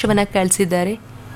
ಸಂದೇಶವನ್ನ ಕಳಿಸಿದ್ದಾರೆ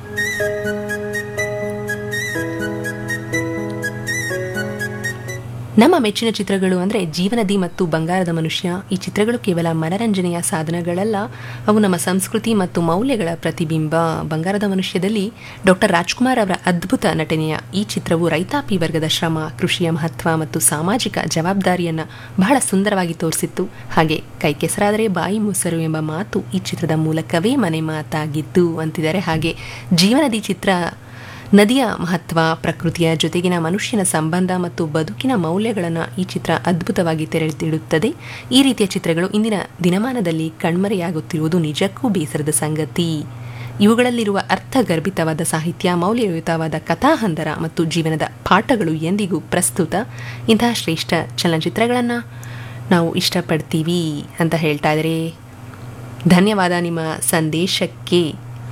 ನಮ್ಮ ಮೆಚ್ಚಿನ ಚಿತ್ರಗಳು ಅಂದರೆ ಜೀವನದಿ ಮತ್ತು ಬಂಗಾರದ ಮನುಷ್ಯ ಈ ಚಿತ್ರಗಳು ಕೇವಲ ಮನರಂಜನೆಯ ಸಾಧನಗಳಲ್ಲ ಅವು ನಮ್ಮ ಸಂಸ್ಕೃತಿ ಮತ್ತು ಮೌಲ್ಯಗಳ ಪ್ರತಿಬಿಂಬ ಬಂಗಾರದ ಮನುಷ್ಯದಲ್ಲಿ ಡಾಕ್ಟರ್ ರಾಜ್ಕುಮಾರ್ ಅವರ ಅದ್ಭುತ ನಟನೆಯ ಈ ಚಿತ್ರವು ರೈತಾಪಿ ವರ್ಗದ ಶ್ರಮ ಕೃಷಿಯ ಮಹತ್ವ ಮತ್ತು ಸಾಮಾಜಿಕ ಜವಾಬ್ದಾರಿಯನ್ನು ಬಹಳ ಸುಂದರವಾಗಿ ತೋರಿಸಿತ್ತು ಹಾಗೆ ಕೈ ಕೆಸರಾದರೆ ಬಾಯಿ ಮೊಸರು ಎಂಬ ಮಾತು ಈ ಚಿತ್ರದ ಮೂಲಕವೇ ಮನೆ ಮಾತಾಗಿದ್ದು ಅಂತಿದ್ದಾರೆ ಹಾಗೆ ಜೀವನದಿ ಚಿತ್ರ ನದಿಯ ಮಹತ್ವ ಪ್ರಕೃತಿಯ ಜೊತೆಗಿನ ಮನುಷ್ಯನ ಸಂಬಂಧ ಮತ್ತು ಬದುಕಿನ ಮೌಲ್ಯಗಳನ್ನು ಈ ಚಿತ್ರ ಅದ್ಭುತವಾಗಿ ತೆರೆದಿಡುತ್ತದೆ ಈ ರೀತಿಯ ಚಿತ್ರಗಳು ಇಂದಿನ ದಿನಮಾನದಲ್ಲಿ ಕಣ್ಮರೆಯಾಗುತ್ತಿರುವುದು ನಿಜಕ್ಕೂ ಬೇಸರದ ಸಂಗತಿ ಇವುಗಳಲ್ಲಿರುವ ಅರ್ಥಗರ್ಭಿತವಾದ ಸಾಹಿತ್ಯ ಮೌಲ್ಯಯುತವಾದ ಕಥಾಹಂದರ ಮತ್ತು ಜೀವನದ ಪಾಠಗಳು ಎಂದಿಗೂ ಪ್ರಸ್ತುತ ಇಂತಹ ಶ್ರೇಷ್ಠ ಚಲನಚಿತ್ರಗಳನ್ನು ನಾವು ಇಷ್ಟಪಡ್ತೀವಿ ಅಂತ ಹೇಳ್ತಾ ಇದ್ದಾರೆ ಧನ್ಯವಾದ ನಿಮ್ಮ ಸಂದೇಶಕ್ಕೆ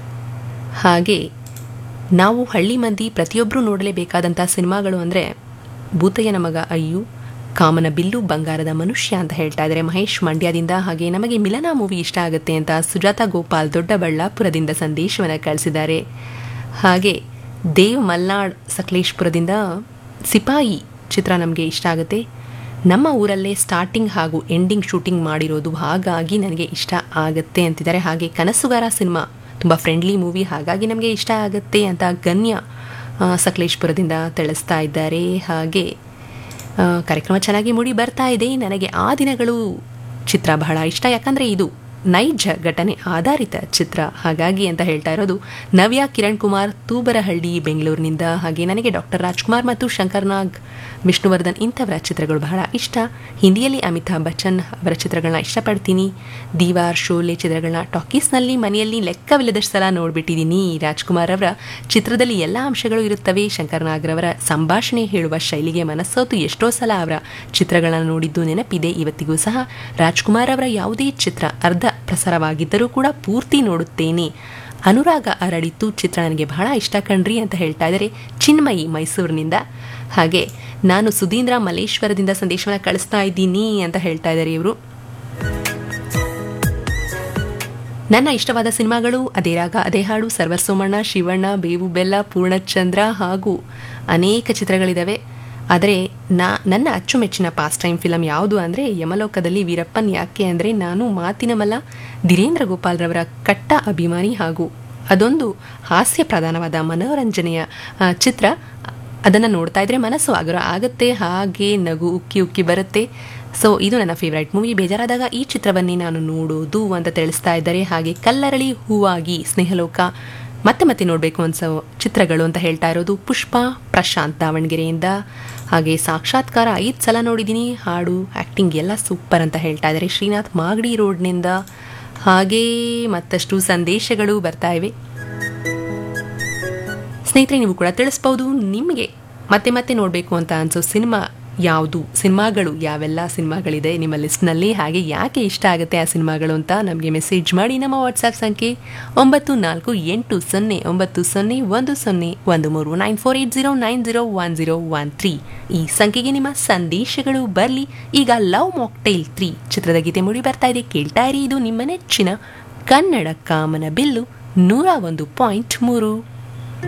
ಹಾಗೆ ನಾವು ಹಳ್ಳಿ ಮಂದಿ ಪ್ರತಿಯೊಬ್ಬರೂ ನೋಡಲೇಬೇಕಾದಂಥ ಸಿನಿಮಾಗಳು ಅಂದರೆ ಭೂತಯ್ಯನ ಮಗ ಅಯ್ಯು ಕಾಮನ ಬಿಲ್ಲು ಬಂಗಾರದ ಮನುಷ್ಯ ಅಂತ ಹೇಳ್ತಾ ಇದ್ದಾರೆ ಮಹೇಶ್ ಮಂಡ್ಯದಿಂದ ಹಾಗೆ ನಮಗೆ ಮಿಲನ ಮೂವಿ ಇಷ್ಟ ಆಗುತ್ತೆ ಅಂತ ಸುಜಾತ ಗೋಪಾಲ್ ದೊಡ್ಡಬಳ್ಳಾಪುರದಿಂದ ಸಂದೇಶವನ್ನು ಕಳಿಸಿದ್ದಾರೆ ಹಾಗೆ ದೇವ್ ಮಲ್ನಾಡ್ ಸಕಲೇಶ್ಪುರದಿಂದ ಸಿಪಾಯಿ ಚಿತ್ರ ನಮಗೆ ಇಷ್ಟ ಆಗುತ್ತೆ ನಮ್ಮ ಊರಲ್ಲೇ ಸ್ಟಾರ್ಟಿಂಗ್ ಹಾಗೂ ಎಂಡಿಂಗ್ ಶೂಟಿಂಗ್ ಮಾಡಿರೋದು ಹಾಗಾಗಿ ನನಗೆ ಇಷ್ಟ ಆಗುತ್ತೆ ಅಂತಿದ್ದಾರೆ ಹಾಗೆ ಕನಸುಗಾರ ಸಿನಿಮಾ ತುಂಬ ಫ್ರೆಂಡ್ಲಿ ಮೂವಿ ಹಾಗಾಗಿ ನಮಗೆ ಇಷ್ಟ ಆಗುತ್ತೆ ಅಂತ ಗಣ್ಯ ಆ, ಸಕಲೇಶ್ಪುರದಿಂದ ತಿಳಿಸ್ತಾ ಇದ್ದಾರೆ ಹಾಗೆ ಆ, ಕಾರ್ಯಕ್ರಮ ಚೆನ್ನಾಗಿ ಮೂಡಿ ಬರ್ತಾ ಇದೆ ನನಗೆ ಆ ದಿನಗಳು ಚಿತ್ರ ಬಹಳ ಇಷ್ಟ ಯಾಕಂದರೆ ಇದು ನೈಜ ಘಟನೆ ಆಧಾರಿತ ಚಿತ್ರ ಹಾಗಾಗಿ ಅಂತ ಹೇಳ್ತಾ ಇರೋದು ನವ್ಯ ಕಿರಣ್ ಕುಮಾರ್ ತೂಬರಹಳ್ಳಿ ಬೆಂಗಳೂರಿನಿಂದ ಹಾಗೆ ನನಗೆ ಡಾಕ್ಟರ್ ರಾಜ್ಕುಮಾರ್ ಮತ್ತು ಶಂಕರ್ ನಾಗ್ ವಿಷ್ಣುವರ್ಧನ್ ಇಂಥವರ ಚಿತ್ರಗಳು ಬಹಳ ಇಷ್ಟ ಹಿಂದಿಯಲ್ಲಿ ಅಮಿತಾಬ್ ಬಚ್ಚನ್ ಅವರ ಚಿತ್ರಗಳನ್ನ ಇಷ್ಟಪಡ್ತೀನಿ ದೀವಾರ್ ಶೋಲೆ ಚಿತ್ರಗಳನ್ನ ಟಾಕೀಸ್ನಲ್ಲಿ ಮನೆಯಲ್ಲಿ ಲೆಕ್ಕವಿಲ್ಲದಷ್ಟು ಸಲ ನೋಡ್ಬಿಟ್ಟಿದ್ದೀನಿ ರಾಜ್ಕುಮಾರ್ ಅವರ ಚಿತ್ರದಲ್ಲಿ ಎಲ್ಲ ಅಂಶಗಳು ಇರುತ್ತವೆ ಶಂಕರ್ ನಾಗ್ರವರ ಸಂಭಾಷಣೆ ಹೇಳುವ ಶೈಲಿಗೆ ಮನಸ್ಸೋತು ಎಷ್ಟೋ ಸಲ ಅವರ ಚಿತ್ರಗಳನ್ನ ನೋಡಿದ್ದು ನೆನಪಿದೆ ಇವತ್ತಿಗೂ ಸಹ ರಾಜ್ಕುಮಾರ್ ಅವರ ಯಾವುದೇ ಚಿತ್ರ ಅರ್ಧ ಪ್ರಸಾರವಾಗಿದ್ದರೂ ಕೂಡ ಪೂರ್ತಿ ನೋಡುತ್ತೇನೆ ಅನುರಾಗ ಅರಳಿತು ಚಿತ್ರ ನನಗೆ ಬಹಳ ಇಷ್ಟ ಕಣ್ರಿ ಅಂತ ಹೇಳ್ತಾ ಇದ್ದಾರೆ ಚಿನ್ಮಯಿ ಮೈಸೂರಿನಿಂದ ಹಾಗೆ ನಾನು ಸುಧೀಂದ್ರ ಮಲ್ಲೇಶ್ವರದಿಂದ ಸಂದೇಶವನ್ನು ಕಳಿಸ್ತಾ ಇದ್ದೀನಿ ಅಂತ ಹೇಳ್ತಾ ಇದ್ದಾರೆ ಇವರು ನನ್ನ ಇಷ್ಟವಾದ ಸಿನಿಮಾಗಳು ಅದೇ ರಾಗ ಅದೇ ಹಾಡು ಸರ್ವರ್ ಸೋಮಣ್ಣ ಶಿವಣ್ಣ ಬೇವು ಬೆಲ್ಲ ಪೂರ್ಣಚಂದ್ರ ಹಾಗೂ ಅನೇಕ ಚಿತ್ರಗಳಿದ್ದಾವೆ ಆದರೆ ನಾ ನನ್ನ ಅಚ್ಚುಮೆಚ್ಚಿನ ಪಾಸ್ಟ್ ಟೈಮ್ ಫಿಲಮ್ ಯಾವುದು ಅಂದರೆ ಯಮಲೋಕದಲ್ಲಿ ವೀರಪ್ಪನ್ ಯಾಕೆ ಅಂದರೆ ನಾನು ಮಾತಿನ ಮಲ್ಲ ಧೀರೇಂದ್ರ ಗೋಪಾಲ್ರವರ ಕಟ್ಟ ಅಭಿಮಾನಿ ಹಾಗೂ ಅದೊಂದು ಹಾಸ್ಯ ಪ್ರಧಾನವಾದ ಮನೋರಂಜನೆಯ ಆ, ಚಿತ್ರ ಅದನ್ನು ನೋಡ್ತಾ ಇದ್ರೆ ಮನಸ್ಸು ಆಗರ ಆಗುತ್ತೆ ಹಾಗೆ ನಗು ಉಕ್ಕಿ ಉಕ್ಕಿ ಬರುತ್ತೆ ಸೊ ಇದು ನನ್ನ ಫೇವ್ರೈಟ್ ಮೂವಿ ಬೇಜಾರಾದಾಗ ಈ ಚಿತ್ರವನ್ನೇ ನಾನು ನೋಡೋದು ಅಂತ ತಿಳಿಸ್ತಾ ಇದ್ದಾರೆ ಹಾಗೆ ಕಲ್ಲರಳಿ ಹೂವಾಗಿ ಸ್ನೇಹಲೋಕ ಮತ್ತೆ ಮತ್ತೆ ನೋಡಬೇಕು ಅನ್ಸೋ ಚಿತ್ರಗಳು ಅಂತ ಹೇಳ್ತಾ ಇರೋದು ಪುಷ್ಪ ಪ್ರಶಾಂತ್ ದಾವಣಗೆರೆಯಿಂದ ಹಾಗೆ ಸಾಕ್ಷಾತ್ಕಾರ ಐದು ಸಲ ನೋಡಿದ್ದೀನಿ ಹಾಡು ಆ್ಯಕ್ಟಿಂಗ್ ಎಲ್ಲ ಸೂಪರ್ ಅಂತ ಹೇಳ್ತಾ ಇದ್ದಾರೆ ಶ್ರೀನಾಥ್ ಮಾಗಡಿ ರೋಡ್ನಿಂದ ಹಾಗೇ ಮತ್ತಷ್ಟು ಸಂದೇಶಗಳು ಬರ್ತಾ ಇವೆ ಸ್ನೇಹಿತರೆ ನೀವು ಕೂಡ ತಿಳಿಸ್ಬೋದು ನಿಮಗೆ ಮತ್ತೆ ಮತ್ತೆ ನೋಡಬೇಕು ಅಂತ ಅನಿಸೋ ಸಿನಿಮಾ ಯಾವುದು ಸಿನಿಮಾಗಳು ಯಾವೆಲ್ಲ ಸಿನಿಮಾಗಳಿದೆ ನಿಮ್ಮ ಲಿಸ್ಟ್ನಲ್ಲಿ ಹಾಗೆ ಯಾಕೆ ಇಷ್ಟ ಆಗುತ್ತೆ ಆ ಸಿನಿಮಾಗಳು ಅಂತ ನಮಗೆ ಮೆಸೇಜ್ ಮಾಡಿ ನಮ್ಮ ವಾಟ್ಸ್ಆ್ಯಪ್ ಸಂಖ್ಯೆ ಒಂಬತ್ತು ನಾಲ್ಕು ಎಂಟು ಸೊನ್ನೆ ಒಂಬತ್ತು ಸೊನ್ನೆ ಒಂದು ಸೊನ್ನೆ ಒಂದು ಮೂರು nine four eight zero nine zero one zero one three ಈ ಸಂಖ್ಯೆಗೆ ನಿಮ್ಮ ಸಂದೇಶಗಳು ಬರಲಿ ಈಗ ಲವ್ ಮಾಕ್ಟೈಲ್ ತ್ರೀ ಚಿತ್ರದ ಗೀತೆ ಮೂಡಿ ಬರ್ತಾ ಇದೆ ಕೇಳ್ತಾ ಇರಿ ಇದು ನಿಮ್ಮ ನೆಚ್ಚಿನ ಕನ್ನಡ ಕಾಮನ ಬಿಲ್ಲು ನೂರ ಒಂದು ಪಾಯಿಂಟ್ ಮೂರು